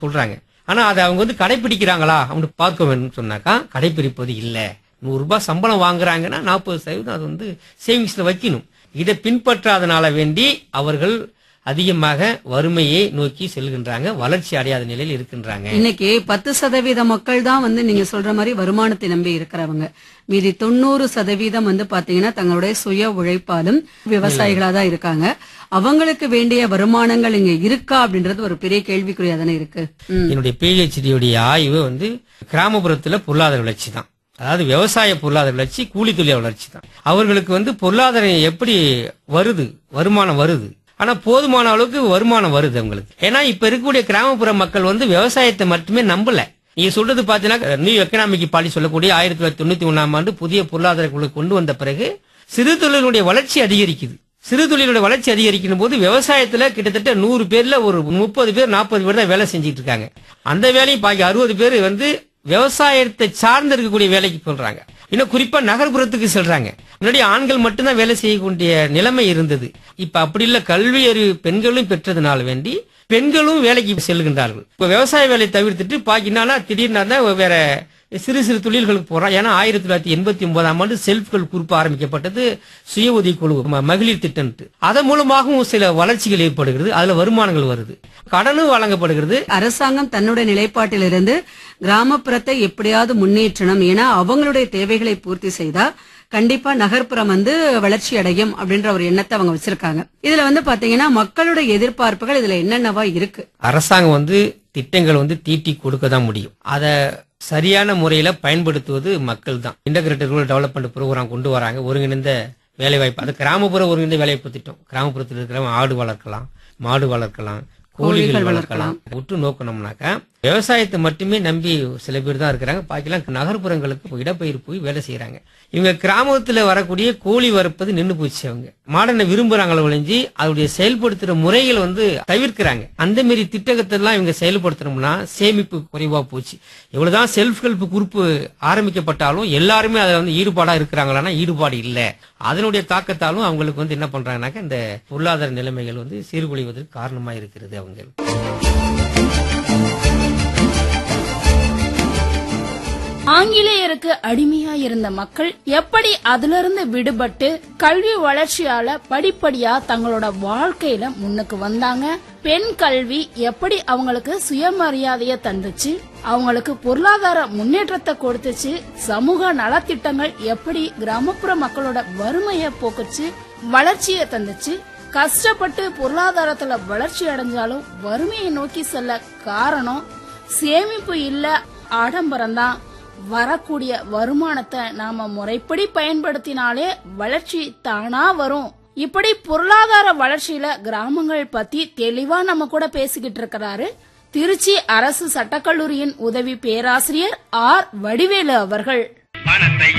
சொல்றாங்க ஆனா அதை அவங்க வந்து கடைபிடிக்கிறாங்களா அப்படின்னு பார்க்க வேண்டும் சொன்னாக்கா கடைபிடிப்பது இல்ல நூறு ரூபாய் சம்பளம் வாங்குறாங்கன்னா நாற்பது சதவீதம் அது வந்து சேவிங்ஸ்ல வைக்கணும் இதை பின்பற்றாதனால வேண்டி அவர்கள் அதிகமாக வறுமையை நோக்கி செல்கின்றாங்க வளர்ச்சி அடையாத நிலையில் இருக்கின்றாங்க இன்னைக்கு பத்து சதவீத மக்கள் தான் வந்து நீங்க சொல்ற மாதிரி வருமானத்தை நம்பி இருக்கிறவங்க மீதி தொண்ணூறு சதவீதம் வந்து பாத்தீங்கன்னா தங்களுடைய சுய உழைப்பாலும் விவசாயிகளா தான் இருக்காங்க அவங்களுக்கு வேண்டிய வருமானங்கள் இங்க இருக்கா அப்படின்றது ஒரு பெரிய கேள்விக்குறியா தானே இருக்கு ம். என்னுடைய பிஹெச்டியுடைய ஆய்வு வந்து கிராமப்புறத்துல பொருளாதார வளர்ச்சி தான் அதாவது விவசாய பொருளாதார வளர்ச்சி கூலி தொழில் வளர்ச்சி தான் அவர்களுக்கு வந்து பொருளாதாரம் எப்படி வருது வருமானம் வருது ஆனா போதுமான அளவுக்கு வருமானம் வருது அவங்களுக்கு ஏன்னா இப்ப இருக்கக்கூடிய கிராமப்புற மக்கள் வந்து விவசாயத்தை மட்டுமே நம்பல நீங்க சொல்றது பாத்தீங்கன்னா நியூ எக்கனாமிக் பாலிசி சொல்லக்கூடிய ஆயிரத்தி தொள்ளாயிரத்தி தொண்ணூத்தி ஒண்ணாம் ஆண்டு புதிய பொருளாதார குழு கொண்டு வந்த பிறகு சிறு தொழிலுடைய வளர்ச்சி அதிகரிக்குது சிறு தொழிலோட வளர்ச்சி அதிகரிக்கும் போது விவசாயத்துல கிட்டத்தட்ட நூறு பேர்ல ஒரு முப்பது பேர் நாற்பது பேர் தான் வேலை செஞ்சுட்டு இருக்காங்க அந்த வேலையும் பாக்கி அறுபது பேர் வந்து விவசாயத்தை சார்ந்து இருக்கக்கூடிய வேலைக்கு சொல்றாங்க இன்னும் குறிப்பா நகர்ப்புறத்துக்கு செல்றாங்க முன்னாடி ஆண்கள் மட்டும்தான் வேலை செய்யக்கூடிய நிலைமை இருந்தது இப்ப அப்படி இல்ல கல்வி அறிவு பெண்களும் பெற்றதுனால வேண்டி பெண்களும் வேலைக்கு செல்கின்றார்கள் இப்ப விவசாய வேலையை தவிர்த்துட்டு பாக்கினா திடீர்னு வேற சிறு சிறு தொழில்களுக்கு போறான் ஏன்னா ஆயிரத்தி தொள்ளாயிரத்தி எண்பத்தி ஒன்பதாம் ஆண்டு செல்ஃப் ஹெல்ப் குரூப் ஆரம்பிக்கப்பட்டது சுய உதவி குழு ம- மகளிர் திட்டம் அதன் மூலமாகவும் சில வளர்ச்சிகள் ஏற்படுகிறது அதுல வருமானங்கள் வருது கடனும் வழங்கப்படுகிறது அரசாங்கம் தன்னுடைய நிலைப்பாட்டிலிருந்து கிராமப்புறத்தை எப்படியாவது முன்னேற்றணும் ஏன்னா அவங்களுடைய தேவைகளை பூர்த்தி செய்தா கண்டிப்பா நகர்ப்புறம் வந்து வளர்ச்சி அடையும் அப்படின்ற ஒரு எண்ணத்தை அவங்க வச்சிருக்காங்க இதுல வந்து பாத்தீங்கன்னா மக்களுடைய எதிர்பார்ப்புகள் இதுல என்னென்னவா இருக்கு அரசாங்கம் வந்து திட்டங்கள் வந்து தீட்டி கொடுக்க தான் முடியும் அதை சரியான முறையில பயன்படுத்துவது மக்கள் தான் இன்டகிரேட்டட் ரூரல் டெவலப்மெண்ட் ப்ரோக்ராம் கொண்டு வராங்க ஒருங்கிணைந்த வேலைவாய்ப்பு அது கிராமப்புற ஒருங்கிணைந்த வேலைவாய்ப்பு திட்டம் கிராமப்புறத்தில் இருக்கிறவங்க ஆடு வளர்க்கலாம் மாடு வளர்க்கலாம் கோழிகள் வளர்க்கலாம் உற்று நோக்கணும்னாக்கா விவசாயத்தை மட்டுமே நம்பி சில பேர் தான் இருக்கிறாங்க பாக்கிலாம் நகர்ப்புறங்களுக்கு இடப்பெயர் போய் வேலை செய்யறாங்க இவங்க கிராமத்துல வரக்கூடிய கோழி வறுப்பது நின்னு போச்சு அவங்க மாடனை விரும்புறாங்களோ ஒழிஞ்சு அதோடைய செயல்படுத்துற முறைகள் வந்து தவிர்க்கிறாங்க அந்த மாரி திட்டத்தை எல்லாம் இவங்க செயல்படுத்தணும்னா சேமிப்பு குறைவா போச்சு எவ்வளவுதான் செல்ஃப் ஹெல்ப் குரூப் ஆரம்பிக்கப்பட்டாலும் எல்லாருமே அதுல வந்து ஈடுபாடா இருக்கிறாங்களான்னா ஈடுபாடு இல்ல அதனுடைய தாக்கத்தாலும் அவங்களுக்கு வந்து என்ன பண்றாங்கன்னாக்க இந்த பொருளாதார நிலைமைகள் வந்து சீர்குலைவதற்கு காரணமா இருக்கிறது அவங்க ஆங்கிலேயருக்கு அடிமையா இருந்த மக்கள் எப்படி அதிலிருந்து விடுபட்டு கல்வி வளர்ச்சியால படிப்படியா தங்களோட வாழ்க்கையில முன்னுக்கு வந்தாங்க பெண் கல்வி எப்படி அவங்களுக்கு சுயமரியாதைய தந்துச்சு அவங்களுக்கு பொருளாதார முன்னேற்றத்தை கொடுத்துச்சு சமூக நலத்திட்டங்கள் எப்படி கிராமப்புற மக்களோட வறுமைய போக்குச்சு வளர்ச்சியை தந்துச்சு கஷ்டப்பட்டு பொருளாதாரத்துல வளர்ச்சி அடைஞ்சாலும் வறுமையை நோக்கி செல்ல காரணம் சேமிப்பு இல்ல ஆடம்பரம் தான் வரக்கூடிய வருமானத்தை நாம முறைப்படி பயன்படுத்தினாலே வளர்ச்சி தானா வரும் இப்படி பொருளாதார வளர்ச்சியில கிராமங்கள் பத்தி தெளிவா நம்ம கூட பேசிக்கிட்டு இருக்கிறாரு திருச்சி அரசு சட்டக்கல்லூரியின் உதவி பேராசிரியர் ஆர் வடிவேலு அவர்கள் பணத்தை